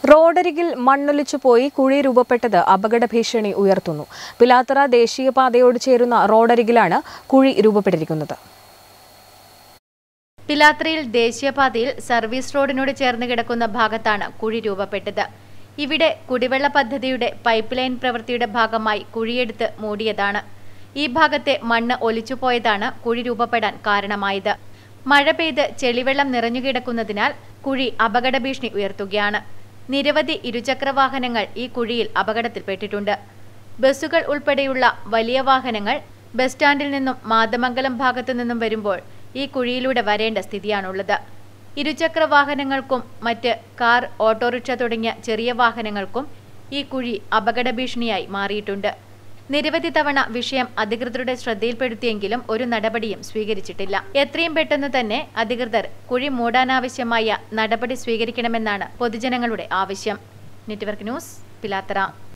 റോഡരികിൽ മണ്ണൊലിച്ചു പോയി കുഴി രൂപപ്പെട്ടത് അപകട ഭീഷണി ഉയർത്തുന്നു പിലാത്തറ ദേശീയപാതയോട് ചേരുന്ന റോഡരികിലാണ് കുഴി രൂപപ്പെട്ടിരിക്കുന്നത് പിലാത്രയിൽ ദേശീയപാതയിൽ സർവീസ് റോഡിനോട് ചേർന്ന് കിടക്കുന്ന ഭാഗത്താണ് കുഴി രൂപപ്പെട്ടത് ഇവിടെ കുടിവെള്ള പദ്ധതിയുടെ പൈപ്പ് ലൈൻ പ്രവൃത്തിയുടെ ഭാഗമായി കുഴിയെടുത്ത് മൂടിയതാണ് ഈ ഭാഗത്തെ മണ്ണ് ഒലിച്ചുപോയതാണ് കുഴി രൂപപ്പെടാൻ കാരണമായത് മഴ പെയ്ത് ചെളിവെള്ളം നിറഞ്ഞുകിടക്കുന്നതിനാൽ കുഴി അപകട ഭീഷണി ഉയർത്തുകയാണ് നിരവധി ഇരുചക്ര വാഹനങ്ങൾ ഈ കുഴിയിൽ അപകടത്തിൽപ്പെട്ടിട്ടുണ്ട് ബസ്സുകൾ ഉൾപ്പെടെയുള്ള വലിയ വാഹനങ്ങൾ ബസ് സ്റ്റാൻഡിൽ നിന്നും മാതമംഗലം ഭാഗത്തു നിന്നും വരുമ്പോൾ ഈ കുഴിയിലൂടെ വരേണ്ട സ്ഥിതിയാണുള്ളത് ഇരുചക്ര വാഹനങ്ങൾക്കും മറ്റ് കാർ ഓട്ടോറിക്ഷ തുടങ്ങിയ ചെറിയ വാഹനങ്ങൾക്കും ഈ കുഴി അപകട ഭീഷണിയായി മാറിയിട്ടുണ്ട് നിരവധി തവണ വിഷയം അധികൃതരുടെ ശ്രദ്ധയിൽപ്പെടുത്തിയെങ്കിലും ഒരു നടപടിയും സ്വീകരിച്ചിട്ടില്ല എത്രയും പെട്ടെന്ന് തന്നെ അധികൃതർ കുഴി മൂടാനാവശ്യമായ നടപടി സ്വീകരിക്കണമെന്നാണ് പൊതുജനങ്ങളുടെ ആവശ്യം നെറ്റ്വർക്ക് ന്യൂസ് പിലാത്തറ